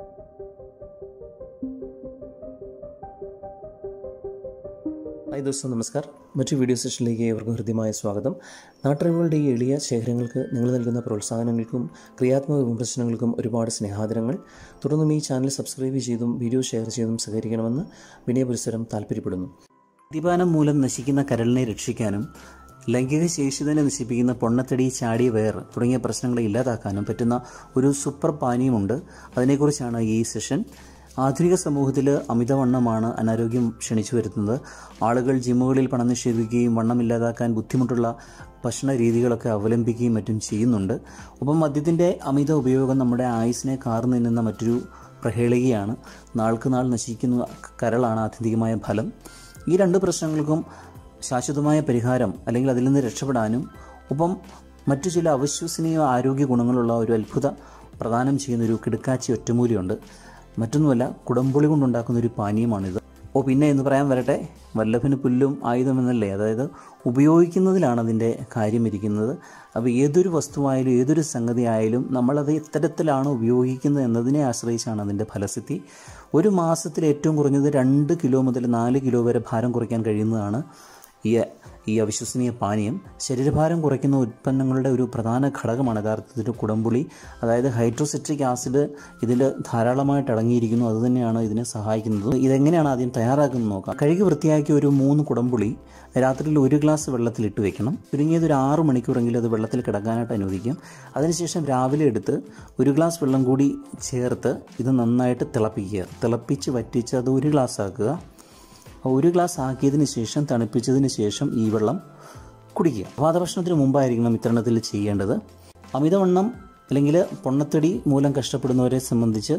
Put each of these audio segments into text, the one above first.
hi ദോസ്തോ നമസ്കാർ മറ്റു video സെഷനിലേക്ക് ഏവർക്കും ഹൃദ്യമായ സ്വാഗതം നാട്ടറിവുകളുടെ ഈ എളിയ ശേഖരങ്ങൾക്ക് നിങ്ങൾ നൽകുന്ന പ്രോത്സാഹനങ്ങൾക്കും ക്രിയാത്മക വിമർശനങ്ങൾക്കും ഒരുപാട് സ്നേഹാദരങ്ങൾ തുടർന്നും ഈ ചാനൽ സബ്സ്ക്രൈബ് ചെയ്തും വീഡിയോ ഷെയർ ചെയ്തും സഹകരിക്കണമെന്ന് വിനയപുരസരം താല്പര്യപ്പെടുന്നു മദ്യപാനം മൂലം നശിക്കുന്ന കരളിനെ രക്ഷിക്കാനും ലൈംഗിക ശേഷി തന്നെ നശിപ്പിക്കുന്ന പൊണ്ണത്തടി ചാടിയ വയർ തുടങ്ങിയ പ്രശ്നങ്ങളെ ഇല്ലാതാക്കാനും പറ്റുന്ന ഒരു സൂപ്പർ പാനീയമുണ്ട് അതിനെക്കുറിച്ചാണ് ഈ സെഷൻ ആധുനിക സമൂഹത്തിൽ അമിതവണ്ണമാണ് അനാരോഗ്യം ക്ഷണിച്ചു വരുത്തുന്നത് ആളുകൾ ജിമ്മുകളിൽ പണം നിക്ഷേപിക്കുകയും വണ്ണം ഇല്ലാതാക്കാൻ ബുദ്ധിമുട്ടുള്ള ഭക്ഷണ രീതികളൊക്കെ അവലംബിക്കുകയും മറ്റും ചെയ്യുന്നുണ്ട് ഒപ്പം മദ്യത്തിൻ്റെ അമിത ഉപയോഗം നമ്മുടെ ആയുസിനെ കാർന്നു നിന്നുന്ന മറ്റൊരു പ്രഹേളികയാണ് നാൾക്ക് നാൾ നശിക്കുന്ന കരളാണ് ആത്യന്തികമായ ഫലം ഈ രണ്ട് പ്രശ്നങ്ങൾക്കും ശാശ്വതമായ പരിഹാരം അല്ലെങ്കിൽ അതിൽ നിന്ന് രക്ഷപ്പെടാനും ഒപ്പം മറ്റു ചില അവിശ്വസനീയ ആരോഗ്യ ഗുണങ്ങളുള്ള ഒരു അത്ഭുത പ്രദാനം ചെയ്യുന്ന ഒരു കിടുക്കാച്ചി ഒറ്റമൂലിയുണ്ട് മറ്റൊന്നുമല്ല കുടംപുളി കൊണ്ടുണ്ടാക്കുന്ന ഒരു പാനീയമാണിത് ഓ പിന്നെ എന്ന് പറയാൻ വരട്ടെ വല്ലഭന് പുല്ലും ആയുധമെന്നല്ലേ അതായത് ഉപയോഗിക്കുന്നതിലാണ് അതിൻ്റെ കാര്യം ഇരിക്കുന്നത് അപ്പോൾ ഏതൊരു വസ്തുവായാലും ഏതൊരു സംഗതി ആയാലും നമ്മളത് എത്തരത്തിലാണ് ഉപയോഗിക്കുന്നത് എന്നതിനെ ആശ്രയിച്ചാണ് അതിൻ്റെ ഫലസിദ്ധി ഒരു മാസത്തിൽ ഏറ്റവും കുറഞ്ഞത് രണ്ട് കിലോ മുതൽ നാല് കിലോ വരെ ഭാരം കുറയ്ക്കാൻ കഴിയുന്നതാണ് ഈ ഈ അവിശ്വസനീയ പാനീയം ശരീരഭാരം കുറയ്ക്കുന്ന ഉൽപ്പന്നങ്ങളുടെ ഒരു പ്രധാന ഘടകമാണ് യഥാർത്ഥത്തിൽ കുടംപുളി അതായത് ഹൈഡ്രോസിട്രിക് ആസിഡ് ഇതിൽ ധാരാളമായിട്ട് അടങ്ങിയിരിക്കുന്നു അതുതന്നെയാണ് ഇതിനെ സഹായിക്കുന്നത് ഇതെങ്ങനെയാണ് ആദ്യം തയ്യാറാക്കുന്നത് നോക്കാം കഴുകി വൃത്തിയാക്കിയ ഒരു മൂന്ന് കുടംപുളി രാത്രിയിൽ ഒരു ഗ്ലാസ് വെള്ളത്തിൽ ഇട്ട് വെക്കണം ചുരുങ്ങിയത് ഒരു ആറ് മണിക്കൂറെങ്കിലും അത് വെള്ളത്തിൽ കിടക്കാനായിട്ട് അനുവദിക്കും അതിനുശേഷം രാവിലെ എടുത്ത് ഒരു ഗ്ലാസ് വെള്ളം കൂടി ചേർത്ത് ഇത് നന്നായിട്ട് തിളപ്പിക്കുക തിളപ്പിച്ച് വറ്റിച്ച് അത് ഒരു ഗ്ലാസ് ആക്കുക ഒരു ഗ്ലാസ് ആക്കിയതിന് ശേഷം തണുപ്പിച്ചതിന് ശേഷം ഈ വെള്ളം കുടിക്കുക വാദഭക്ഷണത്തിന് മുമ്പായിരിക്കണം ഇത്തരണത്തിൽ ചെയ്യേണ്ടത് അമിതവണ്ണം അല്ലെങ്കിൽ പൊണ്ണത്തടി മൂലം കഷ്ടപ്പെടുന്നവരെ സംബന്ധിച്ച്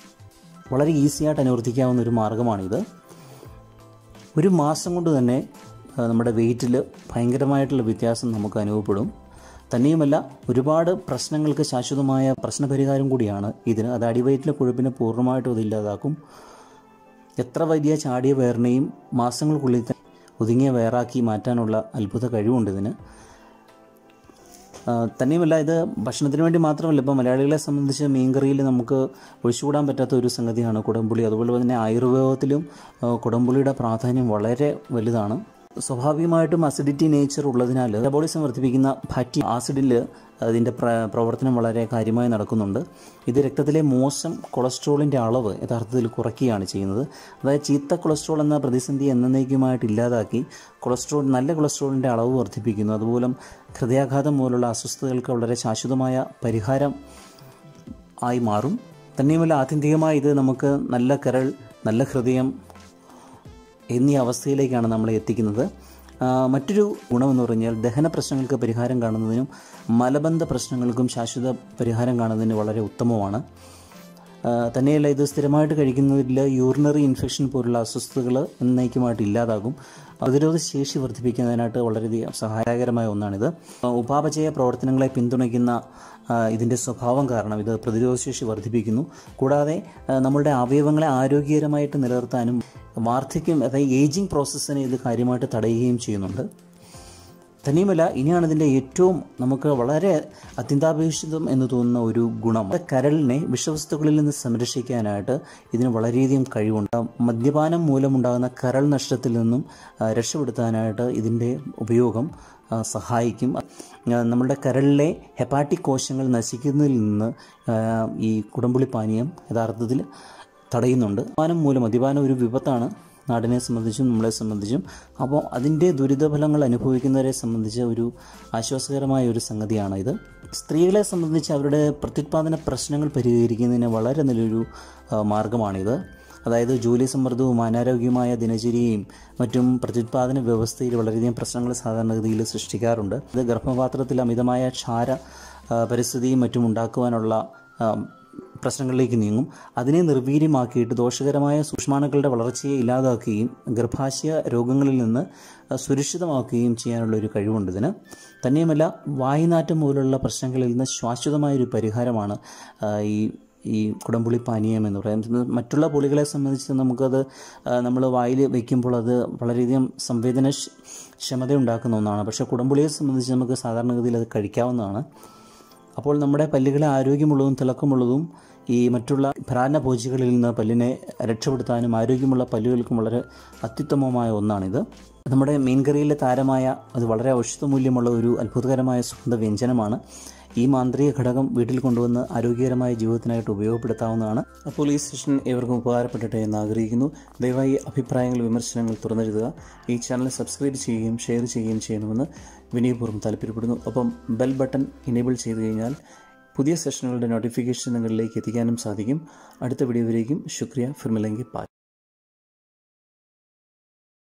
വളരെ ഈസിയായിട്ട് അനുവർത്തിക്കാവുന്ന ഒരു മാർഗ്ഗമാണിത് ഒരു മാസം കൊണ്ട് തന്നെ നമ്മുടെ വെയിറ്റിൽ ഭയങ്കരമായിട്ടുള്ള വ്യത്യാസം നമുക്ക് അനുഭവപ്പെടും തന്നെയുമല്ല ഒരുപാട് പ്രശ്നങ്ങൾക്ക് ശാശ്വതമായ പ്രശ്നപരിഹാരം കൂടിയാണ് ഇതിന് അത് അടിവയറ്റിലെ കൊഴുപ്പിനെ പൂർണ്ണമായിട്ടും അത് ഇല്ലാതാക്കും എത്ര വലിയ ചാടിയ വയറിനെയും മാസങ്ങൾക്കുള്ളിൽ തന്നെ ഒതുങ്ങിയ വയറാക്കി മാറ്റാനുള്ള അത്ഭുത കഴിവുണ്ട് ഇതിന് തന്നെയുമല്ല ഇത് ഭക്ഷണത്തിന് വേണ്ടി മാത്രമല്ല ഇപ്പോൾ മലയാളികളെ സംബന്ധിച്ച് മീൻകറിയിൽ നമുക്ക് ഒഴിച്ചുകൂടാൻ പറ്റാത്ത ഒരു സംഗതിയാണ് കുടംപുളി അതുപോലെ തന്നെ ആയുർവേദത്തിലും കുടംപുളിയുടെ പ്രാധാന്യം വളരെ വലുതാണ് സ്വാഭാവികമായിട്ടും അസിഡിറ്റി നേച്ചർ ഉള്ളതിനാൽ മെറ്റബോളിസം വർദ്ധിപ്പിക്കുന്ന ഫാറ്റി ആസിഡിൽ അതിൻ്റെ പ്ര പ്രവർത്തനം വളരെ കാര്യമായി നടക്കുന്നുണ്ട് ഇത് രക്തത്തിലെ മോശം കൊളസ്ട്രോളിൻ്റെ അളവ് യഥാർത്ഥത്തിൽ കുറയ്ക്കുകയാണ് ചെയ്യുന്നത് അതായത് ചീത്ത കൊളസ്ട്രോൾ എന്ന പ്രതിസന്ധി എന്നേക്കുമായിട്ട് ഇല്ലാതാക്കി കൊളസ്ട്രോൾ നല്ല കൊളസ്ട്രോളിൻ്റെ അളവ് വർദ്ധിപ്പിക്കുന്നു അതുമൂലം ഹൃദയാഘാതം പോലുള്ള അസ്വസ്ഥതകൾക്ക് വളരെ ശാശ്വതമായ പരിഹാരം ആയി മാറും തന്നെയുമല്ല ആത്യന്തികമായി ഇത് നമുക്ക് നല്ല കരൾ നല്ല ഹൃദയം എന്നീ അവസ്ഥയിലേക്കാണ് നമ്മളെ എത്തിക്കുന്നത് മറ്റൊരു ഗുണമെന്ന് പറഞ്ഞാൽ ദഹന പ്രശ്നങ്ങൾക്ക് പരിഹാരം കാണുന്നതിനും മലബന്ധ പ്രശ്നങ്ങൾക്കും ശാശ്വത പരിഹാരം കാണുന്നതിന് വളരെ ഉത്തമമാണ് തന്നെയല്ല ഇത് സ്ഥിരമായിട്ട് കഴിക്കുന്നതിൽ യൂറിനറി ഇൻഫെക്ഷൻ പോലുള്ള അസ്വസ്ഥതകൾ എന്നേക്കുമായിട്ട് ഇല്ലാതാകും പ്രതിരോധ ശേഷി വർദ്ധിപ്പിക്കുന്നതിനായിട്ട് വളരെയധികം സഹായകരമായ ഒന്നാണിത് ഉപാപചയ പ്രവർത്തനങ്ങളെ പിന്തുണയ്ക്കുന്ന ഇതിൻ്റെ സ്വഭാവം കാരണം ഇത് പ്രതിരോധശേഷി വർദ്ധിപ്പിക്കുന്നു കൂടാതെ നമ്മളുടെ അവയവങ്ങളെ ആരോഗ്യകരമായിട്ട് നിലനിർത്താനും വാർദ്ധക്യം അതായത് ഏജിങ് പ്രോസസ്സിനെ ഇത് കാര്യമായിട്ട് തടയുകയും ചെയ്യുന്നുണ്ട് തന്നെയുമല്ല ഇനിയാണ് ഇതിൻ്റെ ഏറ്റവും നമുക്ക് വളരെ അത്യന്താപേക്ഷിതം എന്ന് തോന്നുന്ന ഒരു ഗുണം കരളിനെ വിഷവസ്തുക്കളിൽ നിന്ന് സംരക്ഷിക്കാനായിട്ട് ഇതിന് വളരെയധികം കഴിവുണ്ട് മദ്യപാനം മൂലമുണ്ടാകുന്ന കരൾ നഷ്ടത്തിൽ നിന്നും രക്ഷപ്പെടുത്താനായിട്ട് ഇതിൻ്റെ ഉപയോഗം സഹായിക്കും നമ്മുടെ കരളിലെ ഹെപ്പാറ്റിക് കോശങ്ങൾ നശിക്കുന്നതിൽ നിന്ന് ഈ കുടംപുളി പാനീയം യഥാർത്ഥത്തിൽ തടയുന്നുണ്ട് മദ്യപാനം മൂലം മദ്യപാനം ഒരു വിപത്താണ് നാടിനെ സംബന്ധിച്ചും നമ്മളെ സംബന്ധിച്ചും അപ്പോൾ അതിൻ്റെ ദുരിതഫലങ്ങൾ അനുഭവിക്കുന്നവരെ സംബന്ധിച്ച് ഒരു ആശ്വാസകരമായ ഒരു സംഗതിയാണ് ഇത് സ്ത്രീകളെ സംബന്ധിച്ച് അവരുടെ പ്രത്യുത്പാദന പ്രശ്നങ്ങൾ പരിഹരിക്കുന്നതിന് വളരെ നല്ലൊരു മാർഗമാണിത് അതായത് ജോലി സമ്മർദ്ദവും അനാരോഗ്യമായ ദിനചര്യയും മറ്റും പ്രത്യുത്പാദന വ്യവസ്ഥയിൽ വളരെയധികം പ്രശ്നങ്ങൾ സാധാരണഗതിയിൽ സൃഷ്ടിക്കാറുണ്ട് ഇത് ഗർഭപാത്രത്തിൽ അമിതമായ ക്ഷാര പരിസ്ഥിതിയും മറ്റും ഉണ്ടാക്കുവാനുള്ള പ്രശ്നങ്ങളിലേക്ക് നീങ്ങും അതിനെ നിർവീര്യമാക്കിയിട്ട് ദോഷകരമായ സൂക്ഷ്മാണുക്കളുടെ വളർച്ചയെ ഇല്ലാതാക്കുകയും ഗർഭാശയ രോഗങ്ങളിൽ നിന്ന് സുരക്ഷിതമാക്കുകയും ചെയ്യാനുള്ള ഒരു കഴിവുണ്ട് ഇതിന് തന്നെയുമല്ല വായുനാറ്റം പോലുള്ള പ്രശ്നങ്ങളിൽ നിന്ന് ശാശ്വതമായൊരു പരിഹാരമാണ് ഈ ഈ കുടംപുളി പാനീയം എന്ന് പറയുന്നത് മറ്റുള്ള പുളികളെ സംബന്ധിച്ച് നമുക്കത് നമ്മൾ വായിൽ വയ്ക്കുമ്പോൾ അത് വളരെയധികം സംവേദന ക്ഷമത ഉണ്ടാക്കുന്ന ഒന്നാണ് പക്ഷേ കുടംപുളിയെ സംബന്ധിച്ച് നമുക്ക് സാധാരണഗതിയിൽ അത് കഴിക്കാവുന്നതാണ് അപ്പോൾ നമ്മുടെ പല്ലുകളെ ആരോഗ്യമുള്ളതും തിളക്കമുള്ളതും ഈ മറ്റുള്ള ഭ്രാനഭോജികളിൽ നിന്ന് പല്ലിനെ രക്ഷപ്പെടുത്താനും ആരോഗ്യമുള്ള പല്ലുകൾക്കും വളരെ അത്യുത്തമമായ ഒന്നാണിത് നമ്മുടെ മീൻകറിയിലെ താരമായ അത് വളരെ ഔഷധമൂല്യമുള്ള ഒരു അത്ഭുതകരമായ സുഗന്ധ വ്യഞ്ജനമാണ് ഈ മാന്ത്രിക ഘടകം വീട്ടിൽ കൊണ്ടുവന്ന് ആരോഗ്യകരമായ ജീവിതത്തിനായിട്ട് ഉപയോഗപ്പെടുത്താവുന്നതാണ് അപ്പോൾ ഈ സെഷൻ ഏവർക്കും ഉപകാരപ്പെടട്ടെ എന്ന് ആഗ്രഹിക്കുന്നു ദയവായി അഭിപ്രായങ്ങൾ വിമർശനങ്ങൾ തുറന്നെഴുതുക ഈ ചാനൽ സബ്സ്ക്രൈബ് ചെയ്യുകയും ഷെയർ ചെയ്യുകയും ചെയ്യണമെന്ന് വിനയപൂർവ്വം താല്പര്യപ്പെടുന്നു ഒപ്പം ബെൽ ബട്ടൺ ഇനേബിൾ ചെയ്തു കഴിഞ്ഞാൽ പുതിയ സെഷനുകളുടെ നോട്ടിഫിക്കേഷൻ നിങ്ങളിലേക്ക് എത്തിക്കാനും സാധിക്കും അടുത്ത വീഡിയോയിലേക്കും ശുക്രിയ ഫിർമിലെങ്കി പാൽ